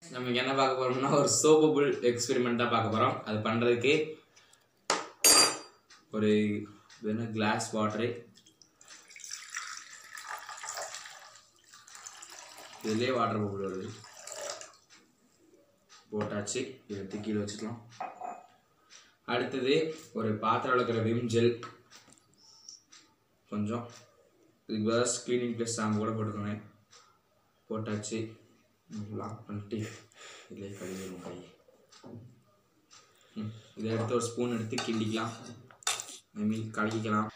நமக்கு என்ன பார்க்க போறோம்னா ஒரு சோப்பபுள் எக்ஸ்பெரிமெண்ட்டாக பார்க்க போகிறோம் அது பண்ணுறதுக்கு ஒரு இது என்ன கிளாஸ் வாட்டரு இதுலேயே வாட்டர் பபுள் வருது போட்டாச்சு இதை எடுத்து கீழே வச்சுக்கலாம் அடுத்தது ஒரு பாத்திரம் விளக்குற விம் ஜெல் கொஞ்சம் இதுக்கு பதிலாக க்ளீனிங் ப்ளஸ் ஷாம்பு கூட போட்டுக்கோங்க போட்டாச்சு லாக் பண்ணிட்டு இதிலே கழுவிடும் கை ம், இதை எடுத்து ஒரு ஸ்பூன் எடுத்து கிண்டிக்கலாம் ஐ மீன் கலக்கிக்கலாம்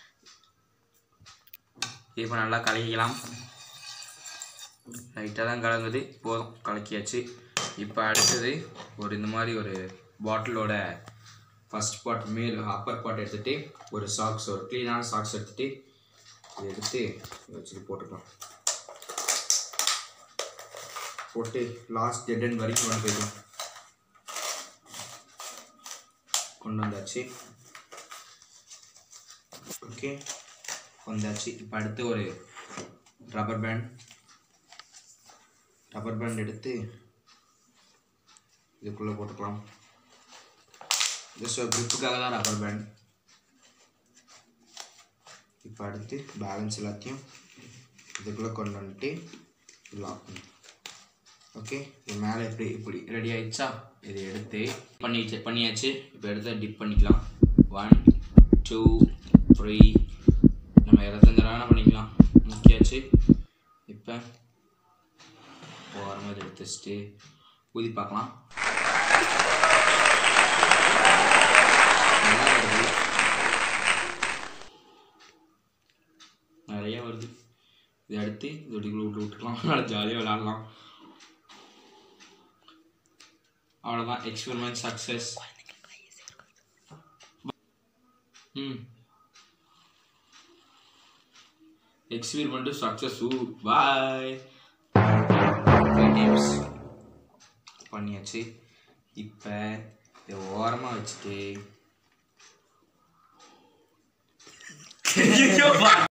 இப்போ நல்லா கலக்கிக்கலாம் லைட்டாக தான் கலங்குது போதும் கலக்கியாச்சு இப்போ அடுத்தது ஒரு இந்த மாதிரி ஒரு பாட்டிலோட ஃபஸ்ட் பாட் மேல் அப்பர் பாட் எடுத்துகிட்டு ஒரு சாக்ஸ் ஒரு க்ளீனான சாக்ஸ் எடுத்துகிட்டு இதை எடுத்து வச்சுட்டு போட்டுக்கலாம் போட்டு லாஸ்ட் டெட் எண்ட் வரைக்கும் கொண்டு போய்க்கலாம் கொண்டு வந்தாச்சு ஓகே வந்தாச்சு இப்போ அடுத்து ஒரு ரப்பர் பேண்ட் ரப்பர் பேண்ட் எடுத்து இதுக்குள்ளே போட்டுக்கலாம் ஜஸ்ட் ஒரு gripக்காக தான் ரப்பர் பேண்ட் இப்போ அடுத்து பேலன்ஸ் எல்லாத்தையும் இதுக்குள்ளே கொண்டு வந்துட்டு லாக் பண்ணி ஓகே இது மேலே இப்படி இப்படி ரெடி ஆயிடுச்சா இதை எடுத்து பண்ணிச்சு பண்ணியாச்சு இப்போ எடுத்து டிப் பண்ணிக்கலாம் ஒன் டூ த்ரீ நம்ம இருபத்தஞ்சு ரூபா பண்ணிக்கலாம் முக்கியாச்சு இப்போ ஓரமாக இதை எடுத்து வச்சுட்டு ஊதி பார்க்கலாம் நல்லா வருது. நிறைய வருது இதை எடுத்து இதோட விட்டு விட்டுக்கலாம் நல்லா ஜாலியாக விளாட்லாம் அவ்வளோதான் எக்ஸ்பெரிமெண்ட் சக்ஸஸ் ம் எக்ஸ்பெரிமெண்ட்டு சக்ஸஸ் பாய் டைம்ஸ் பண்ணியாச்சு இப்போ இதை ஓரமாக வச்சுட்டு